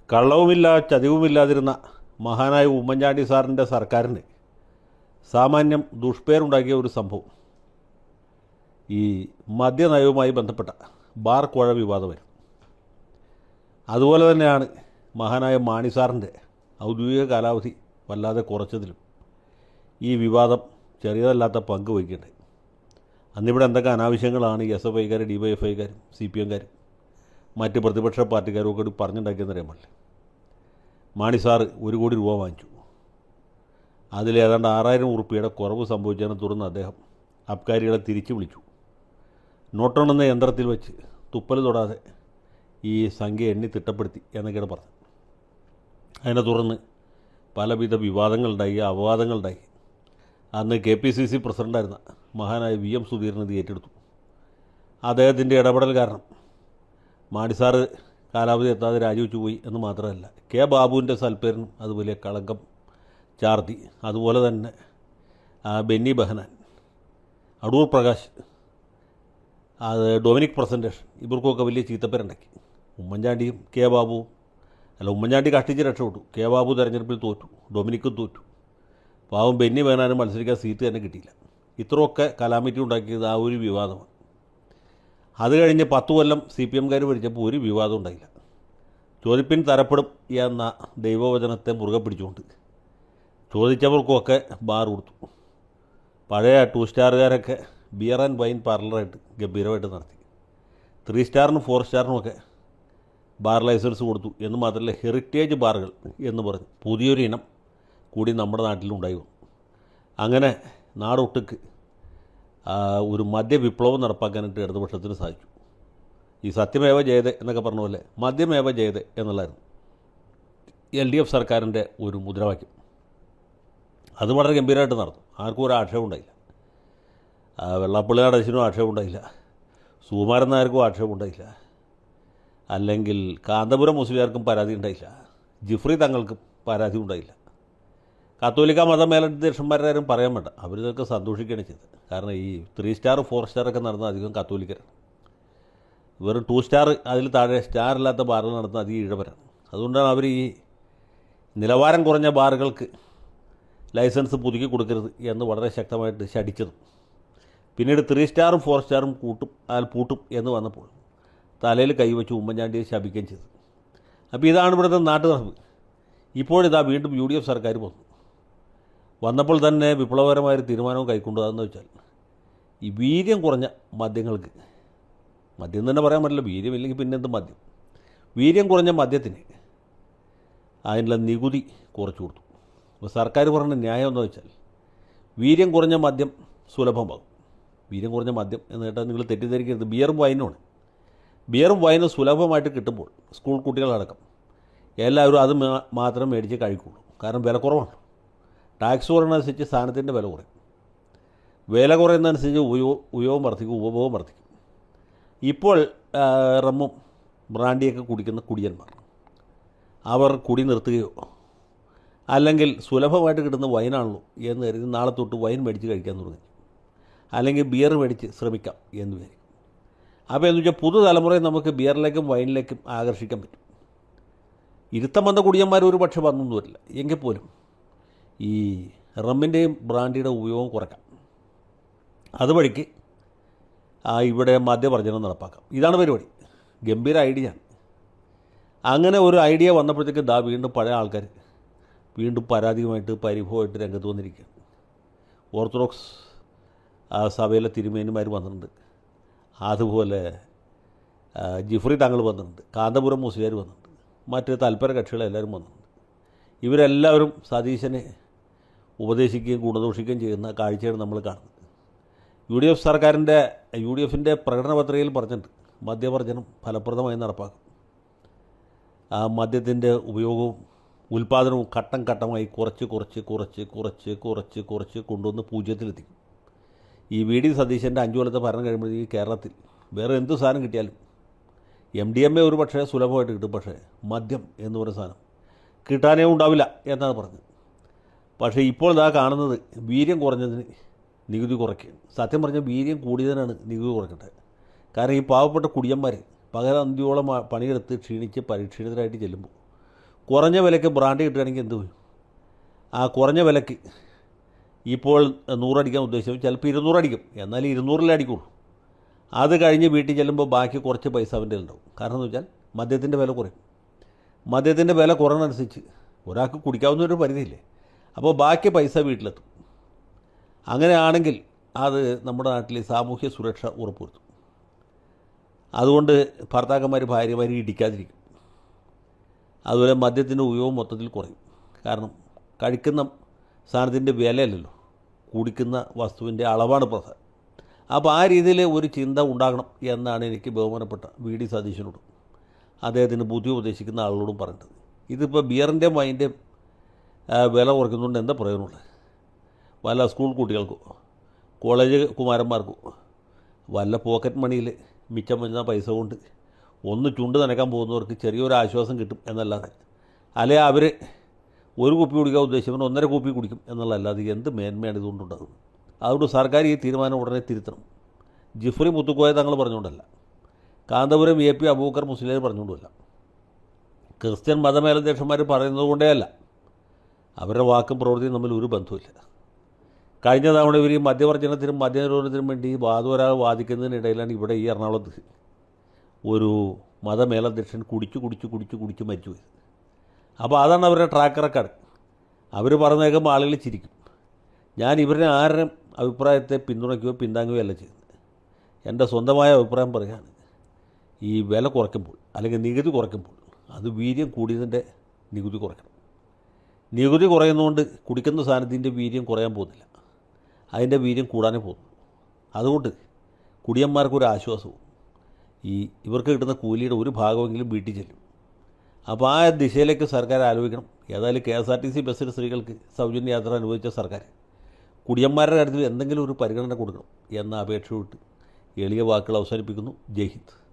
കള്ളവുമില്ല ചതിവുമില്ലാതിരുന്ന മഹാനായ ഉമ്മൻചാണ്ടി സാറിൻ്റെ സർക്കാരിന് സാമാന്യം ദുഷ്പേരുണ്ടാക്കിയ ഒരു സംഭവം ഈ മദ്യനയവുമായി ബന്ധപ്പെട്ട ബാർ കോഴ വിവാദമായിരുന്നു അതുപോലെ തന്നെയാണ് മഹാനായ മാണി സാറിൻ്റെ ഔദ്യോഗിക കാലാവധി വല്ലാതെ കുറച്ചതിലും ഈ വിവാദം ചെറിയതല്ലാത്ത പങ്ക് വഹിക്കേണ്ടത് അന്നിവിടെ എന്തൊക്കെ അനാവശ്യങ്ങളാണ് എസ് എഫ് ഐക്കാരും ഡി വൈ എഫ് ഐക്കാരും സി പി എംകാരും മറ്റ് പ്രതിപക്ഷ പാർട്ടിക്കാരും ഒക്കെ കൂടി പറഞ്ഞുണ്ടാക്കിയെന്നറിയാൻ പാടില്ല മാണി സാറ് ഒരു കോടി രൂപ വാങ്ങിച്ചു അതിൽ ഏതാണ്ട് ആറായിരം ഉറുപ്പിയുടെ കുറവ് സംഭവിച്ചതിനെ തുടർന്ന് അദ്ദേഹം അബ്കാരികളെ തിരിച്ചു വിളിച്ചു നോട്ടെണ്ണുന്ന യന്ത്രത്തിൽ വെച്ച് തുപ്പൽ തൊടാതെ ഈ സംഖ്യ എണ്ണി തിട്ടപ്പെടുത്തി എന്നൊക്കെയാണ് പറഞ്ഞത് അതിനെ തുടർന്ന് പലവിധ വിവാദങ്ങളുണ്ടായി അപവാദങ്ങളുണ്ടായി അന്ന് കെ പി സി സി പ്രസിഡൻ്റായിരുന്ന മഹാനായ വി എം സുധീരൻ ഇത് ഏറ്റെടുത്തു അദ്ദേഹത്തിൻ്റെ ഇടപെടൽ കാരണം മാണി സാറ് കാലാവധി എത്താതെ രാജിവെച്ചു പോയി എന്ന് മാത്രമല്ല കെ ബാബുവിൻ്റെ സൽപ്പേരിനും അത് വലിയ കളങ്കം ചാർത്തി അതുപോലെ തന്നെ ആ, ബെന്നി ബെഹനാൻ അടൂർ പ്രകാശ് അത് ഡൊമിനിക് പ്രസൻറ്റേഷൻ ഇവർക്കൊക്കെ വലിയ ചീത്തപ്പേരുണ്ടാക്കി ഉമ്മൻചാണ്ടിയും കെ ബാബുവും അല്ല ഉമ്മൻചാണ്ടി കഷ്ടിച്ച് രക്ഷപ്പെട്ടു കെ ബാബു തെരഞ്ഞെടുപ്പിൽ തോറ്റു ഡൊമിനിക്കും തോറ്റു പാവം ബെന്നി ബെഹനാനും മത്സരിക്കാൻ സീറ്റ് തന്നെ കിട്ടിയില്ല ഇത്രയൊക്കെ കലാമിറ്റി ഉണ്ടാക്കിയത് ആ ഒരു വിവാദമാണ് അത് കഴിഞ്ഞ് പത്ത് കൊല്ലം സി പി എംകാർ ഭരിച്ചപ്പോൾ ഒരു വിവാദം ഉണ്ടായില്ല ചോദിപ്പിൻ തരപ്പെടും എന്ന ദൈവവചനത്തെ മുറുകെ പിടിച്ചുകൊണ്ട് ചോദിച്ചവർക്കൊക്കെ ബാർ കൊടുത്തു പഴയ ടു സ്റ്റാറുകാരൊക്കെ ബിയർ ആൻഡ് വൈൻ പാർലറായിട്ട് ഗംഭീരമായിട്ട് നടത്തി ത്രീ സ്റ്റാറിനും ഫോർ സ്റ്റാറിനുമൊക്കെ ബാർ ലൈസൻസ് കൊടുത്തു എന്ന് മാത്രമല്ല ഹെറിറ്റേജ് ബാറുകൾ എന്ന് പറഞ്ഞു പുതിയൊരു ഇനം കൂടി നമ്മുടെ നാട്ടിലുണ്ടായി വന്നു അങ്ങനെ നാടൊട്ടുക്ക് ആ, ഒരു മദ്യവിപ്ലവം നടപ്പാക്കാനായിട്ട് ഇടതുപക്ഷത്തിന് സാധിച്ചു ഈ സത്യമേവ ജയതേ എന്നൊക്കെ പറഞ്ഞ പോലെ മദ്യമേവ ജയതേ എന്നുള്ളതായിരുന്നു എൽ ഡി എഫ് സർക്കാരിൻ്റെ ഒരു മുദ്രാവാക്യം അത് വളരെ ഗംഭീരമായിട്ട് നടന്നു ആർക്കും ഒരു ആക്ഷേപം ഉണ്ടായില്ല ആ, വെള്ളാപ്പള്ളി നടേശനും ആക്ഷേപം ഉണ്ടായില്ല സുകുമാരൻ നായർക്കും ആക്ഷേപം ഉണ്ടായില്ല അല്ലെങ്കിൽ കാന്തപുരം മുസ്ലിയാർക്കും പരാതി ഉണ്ടായില്ല ജിഫ്രി തങ്ങൾക്കും പരാതി ഉണ്ടായില്ല കത്തോലിക്ക മതം മേലധ്യക്ഷന്മാരുടെ ആരും പറയാൻ വേണ്ട അവരിതൊക്കെ സന്തോഷിക്കുകയാണ് ചെയ്തത് കാരണം ഈ ത്രീ സ്റ്റാർ ഫോർ സ്റ്റാർ ഒക്കെ നടന്ന അധികം കത്തോലിക്കരാണ് വെറും ടു സ്റ്റാർ അതിൽ താഴെ സ്റ്റാർ ഇല്ലാത്ത ബാറുകൾ നടത്തുന്ന അധികം ഇഴവരാണ് അതുകൊണ്ടാണ് അവർ ഈ നിലവാരം കുറഞ്ഞ ബാറുകൾക്ക് ലൈസൻസ് പുതുക്കി കൊടുക്കരുത് എന്ന് വളരെ ശക്തമായിട്ട് ശടിച്ചതും പിന്നീട് ത്രീ സ്റ്റാറും ഫോർ സ്റ്റാറും കൂട്ടും അതിൽ പൂട്ടും എന്ന് വന്നപ്പോൾ തലയിൽ കൈവച്ച് ഉമ്മൻചാണ്ടിയെ ശപിക്കുകയും ചെയ്തു അപ്പോൾ ഇതാണ് ഇവിടുത്തെ നാട്ടു നടപ്പ് ഇപ്പോഴിതാ വീണ്ടും യു ഡി എഫ് സർക്കാർ വന്നു വന്നപ്പോൾ തന്നെ വിപ്ലവകരമായൊരു തീരുമാനവും കൈക്കൊണ്ടതെന്ന് വെച്ചാൽ ഈ വീര്യം കുറഞ്ഞ മദ്യങ്ങൾക്ക് മദ്യം തന്നെ പറയാൻ പറ്റില്ല വീര്യമില്ലെങ്കിൽ പിന്നെ എന്ത് മദ്യം വീര്യം കുറഞ്ഞ മദ്യത്തിന് അതിനുള്ള നികുതി കുറച്ച് കൊടുത്തു അപ്പോൾ സർക്കാർ പറഞ്ഞ ന്യായം എന്ന് വെച്ചാൽ വീര്യം കുറഞ്ഞ മദ്യം സുലഭമാകും വീര്യം കുറഞ്ഞ മദ്യം എന്ന് കേട്ടാൽ നിങ്ങൾ തെറ്റിദ്ധരിക്കരുത് ബിയറും വൈനുമാണ് ബിയറും വൈനും സുലഭമായിട്ട് കിട്ടുമ്പോൾ സ്കൂൾ കുട്ടികളടക്കം എല്ലാവരും അത് മാ- മാത്രം മേടിച്ച് കഴിക്കുള്ളൂ കാരണം വില കുറവാണ് ടാക്സ് കുറയുന്നതനുസരിച്ച് സാധനത്തിൻ്റെ വില കുറയും വില കുറയുന്നതനുസരിച്ച് ഉപയോഗ ഉപയോഗം വർദ്ധിക്കും ഉപഭോഗം വർദ്ധിക്കും ഇപ്പോൾ ആ, റമ്മും ബ്രാൻഡിയൊക്കെ കുടിക്കുന്ന കുടിയന്മാർ അവർ കുടി നിർത്തുകയോ അല്ലെങ്കിൽ സുലഭമായിട്ട് കിട്ടുന്ന വൈനാണല്ലോ എന്ന് കരുതി നാളെ തൊട്ട് വൈൻ മേടിച്ച് കഴിക്കാൻ തുടങ്ങി അല്ലെങ്കിൽ ബിയർ മേടിച്ച് ശ്രമിക്കാം എന്ന് വിചാരിക്കും അപ്പോൾ എന്ന് വെച്ചാൽ പുതുതലമുറയെ നമുക്ക് ബിയറിലേക്കും വൈനിലേക്കും ആകർഷിക്കാൻ പറ്റും ഇരുത്തം വന്ന കുടിയന്മാർ ഒരു പക്ഷെ വന്നൊന്നും വരില്ല എങ്കിൽ പോലും ഈ റമ്മിൻ്റെയും ബ്രാൻഡിയുടെ ഉപയോഗം കുറയ്ക്കാം അതുവഴിക്ക് ആ ഇവിടെ മദ്യവർജനം നടപ്പാക്കാം ഇതാണ് പരിപാടി ഗംഭീര ഐഡിയ ആണ് അങ്ങനെ ഒരു ഐഡിയ വന്നപ്പോഴത്തേക്ക് ദാ വീണ്ടും പഴയ ആൾക്കാർ വീണ്ടും പരാതിയുമായിട്ട് പരിഭവമായിട്ട് രംഗത്ത് വന്നിരിക്കുകയാണ് ഓർത്തഡോക്സ് ആ സഭയിലെ തിരുമേനിമാർ വന്നിട്ടുണ്ട് അതുപോലെ ആ, ജിഫ്രി തങ്ങൾ വന്നിട്ടുണ്ട് കാന്തപുരം മുസ്ലിയാർ വന്നിട്ടുണ്ട് മറ്റ് താല്പര്യ കക്ഷികളെല്ലാവരും വന്നിട്ടുണ്ട് ഇവരെല്ലാവരും സതീശനെ ഉപദേശിക്കുകയും ഗുണദോഷിക്കുകയും ചെയ്യുന്ന കാഴ്ചയാണ് നമ്മൾ കാണുന്നത് യു ഡി എഫ് സർക്കാരിൻ്റെ യു ഡി എഫിൻ്റെ പ്രകടന പത്രികയിൽ പറഞ്ഞിട്ടുണ്ട് മദ്യവർജനം ഫലപ്രദമായി നടപ്പാക്കും ആ മദ്യത്തിൻ്റെ ഉപയോഗവും ഉൽപ്പാദനവും ഘട്ടം ഘട്ടമായി കുറച്ച് കുറച്ച് കുറച്ച് കുറച്ച് കുറച്ച് കുറച്ച് കൊണ്ടുവന്ന് പൂജ്യത്തിലെത്തിക്കും ഈ വി ഡി സതീശൻ്റെ അഞ്ചു കൊല്ലത്തെ ഭരണം കഴിയുമ്പോഴത്തേക്ക് കേരളത്തിൽ വേറെ എന്ത് സാധനം കിട്ടിയാലും എം ഡി എം എ ഒരു പക്ഷേ സുലഭമായിട്ട് കിട്ടും പക്ഷേ മദ്യം എന്ന് പറയുന്ന സാധനം കിട്ടാനേ ഉണ്ടാവില്ല എന്നാണ് പറഞ്ഞത് പക്ഷേ ഇപ്പോൾ ഇതാ കാണുന്നത് വീര്യം കുറഞ്ഞതിന് നികുതി കുറയ്ക്കുകയാണ് സത്യം പറഞ്ഞാൽ വീര്യം കൂടിയതിനാണ് നികുതി കുറയ്ക്കേണ്ടത് കാരണം ഈ പാവപ്പെട്ട കുടിയന്മാർ പകരം അന്ത്യോളം ആ- പണിയെടുത്ത് ക്ഷീണിച്ച് പരിക്ഷീണിതരായിട്ട് ചെല്ലുമ്പോൾ കുറഞ്ഞ വിലയ്ക്ക് ബ്രാൻഡ് കിട്ടുകയാണെങ്കിൽ എന്ത് ചെയ്യും ആ കുറഞ്ഞ വിലയ്ക്ക് ഇപ്പോൾ നൂറടിക്കാൻ ഉദ്ദേശിച്ചത് ചിലപ്പോൾ ഇരുന്നൂറടിക്കും എന്നാൽ ഇരുന്നൂറിലേ അടിക്കുള്ളൂ അത് കഴിഞ്ഞ് വീട്ടിൽ ചെല്ലുമ്പോൾ ബാക്കി കുറച്ച് പൈസ അവൻ്റെ ഉണ്ടാവും കാരണം എന്ന് വെച്ചാൽ മദ്യത്തിൻ്റെ വില കുറയും മദ്യത്തിൻ്റെ വില കുറയുന്നതനുസരിച്ച് ഒരാൾക്ക് കുടിക്കാവുന്ന ഒരു പരിധിയില്ലേ അപ്പോൾ ബാക്കി പൈസ വീട്ടിലെത്തും അങ്ങനെയാണെങ്കിൽ അത് നമ്മുടെ നാട്ടിൽ സാമൂഹ്യ സുരക്ഷ ഉറപ്പുവരുത്തും അതുകൊണ്ട് ഭർത്താക്കന്മാർ ഭാര്യമാർ ഇടിക്കാതിരിക്കും അതുപോലെ മദ്യത്തിൻ്റെ ഉപയോഗം മൊത്തത്തിൽ കുറയും കാരണം കഴിക്കുന്ന സാധനത്തിൻ്റെ വിലയല്ലല്ലോ കുടിക്കുന്ന വസ്തുവിൻ്റെ അളവാണ് പ്രധാനം അപ്പോൾ ആ രീതിയിൽ ഒരു ചിന്ത ഉണ്ടാകണം എന്നാണ് എനിക്ക് ബഹുമാനപ്പെട്ട വി ഡി സതീശനോടും അദ്ദേഹത്തിന് ബുദ്ധി ഉപദേശിക്കുന്ന ആളുകളോടും പറഞ്ഞത് ഇതിപ്പോൾ ബിയറിൻ്റെ വൈൻ്റെ വില കുറയ്ക്കുന്നതുകൊണ്ട് എന്താ പ്രയോജനമുള്ളത് വല്ല സ്കൂൾ കുട്ടികൾക്കോ കോളേജ് കുമാരന്മാർക്കോ വല്ല പോക്കറ്റ് മണിയിൽ മിച്ചം വരുന്ന പൈസ കൊണ്ട് ഒന്ന് ചുണ്ട് നനക്കാൻ പോകുന്നവർക്ക് ചെറിയൊരു ആശ്വാസം കിട്ടും എന്നല്ലാതെ അല്ലെ അവർ ഒരു കുപ്പി കുടിക്കാൻ ഉദ്ദേശിച്ചവൻ ഒന്നര കുപ്പി കുടിക്കും എന്നുള്ളതല്ലാതെ എന്ത് മേന്മയാണ് ഇതുകൊണ്ടുണ്ടാകുന്നത് അതുകൊണ്ട് സർക്കാർ ഈ തീരുമാനം ഉടനെ തിരുത്തണം ജിഫ്രി മുത്തുക്കോയ തങ്ങൾ പറഞ്ഞുകൊണ്ടല്ല കാന്തപുരം എ പി അബൂക്കർ മുസ്ലിം പറഞ്ഞുകൊണ്ടുമല്ല ക്രിസ്ത്യൻ മതമേലധ്യക്ഷന്മാർ പറയുന്നത് കൊണ്ടേ അല്ല അവരുടെ വാക്കും പ്രവൃത്തിയും തമ്മിൽ ഒരു ബന്ധവുമില്ല കഴിഞ്ഞ തവണ ഇവർ ഈ മദ്യവർജനത്തിനും മദ്യനിരോധനത്തിനും വേണ്ടി വാദൊരാൾ വാദിക്കുന്നതിനിടയിലാണ് ഇവിടെ ഈ എറണാകുളത്ത് ഒരു മതമേലധ്യക്ഷൻ കുടിച്ചു കുടിച്ചു കുടിച്ചു കുടിച്ച് മരിച്ചുപോയത് അപ്പോൾ അതാണ് അവരുടെ ട്രാക്ക് റെക്കോർഡ് അവർ പറഞ്ഞേക്കുമ്പോൾ ആളുകൾ ചിരിക്കും ഞാൻ ഇവരുടെ ആരുടെയും അഭിപ്രായത്തെ പിന്തുണയ്ക്കുകയോ പിന്താങ്ങുകയോ അല്ല ചെയ്യുന്നത് എൻ്റെ സ്വന്തമായ അഭിപ്രായം പറയുകയാണ് ഈ വില കുറയ്ക്കുമ്പോൾ അല്ലെങ്കിൽ നികുതി കുറയ്ക്കുമ്പോൾ അത് വീര്യം കൂടിയതിൻ്റെ നികുതി കുറയ്ക്കണം നികുതി കുറയുന്നതുകൊണ്ട് കുടിക്കുന്ന സാധനത്തിൻ്റെ വീര്യം കുറയാൻ പോകുന്നില്ല അതിൻ്റെ വീര്യം കൂടാനേ പോകുന്നു അതുകൊണ്ട് കുടിയന്മാർക്കൊരു ആശ്വാസവും ഈ ഇവർക്ക് കിട്ടുന്ന കൂലിയുടെ ഒരു ഭാഗമെങ്കിലും വീട്ടിൽ ചെല്ലും അപ്പോൾ ആ ദിശയിലേക്ക് സർക്കാർ ആലോചിക്കണം ഏതായാലും K S R T C ബസ്സിൽ സ്ത്രീകൾക്ക് സൗജന്യ യാത്ര അനുവദിച്ച സർക്കാർ കുടിയന്മാരുടെ കാര്യത്തിൽ എന്തെങ്കിലും ഒരു പരിഗണന കൊടുക്കണം എന്ന അപേക്ഷ വിട്ട് എളിയ വാക്കുകൾ അവസാനിപ്പിക്കുന്നു ജയ് ഹിന്ദ്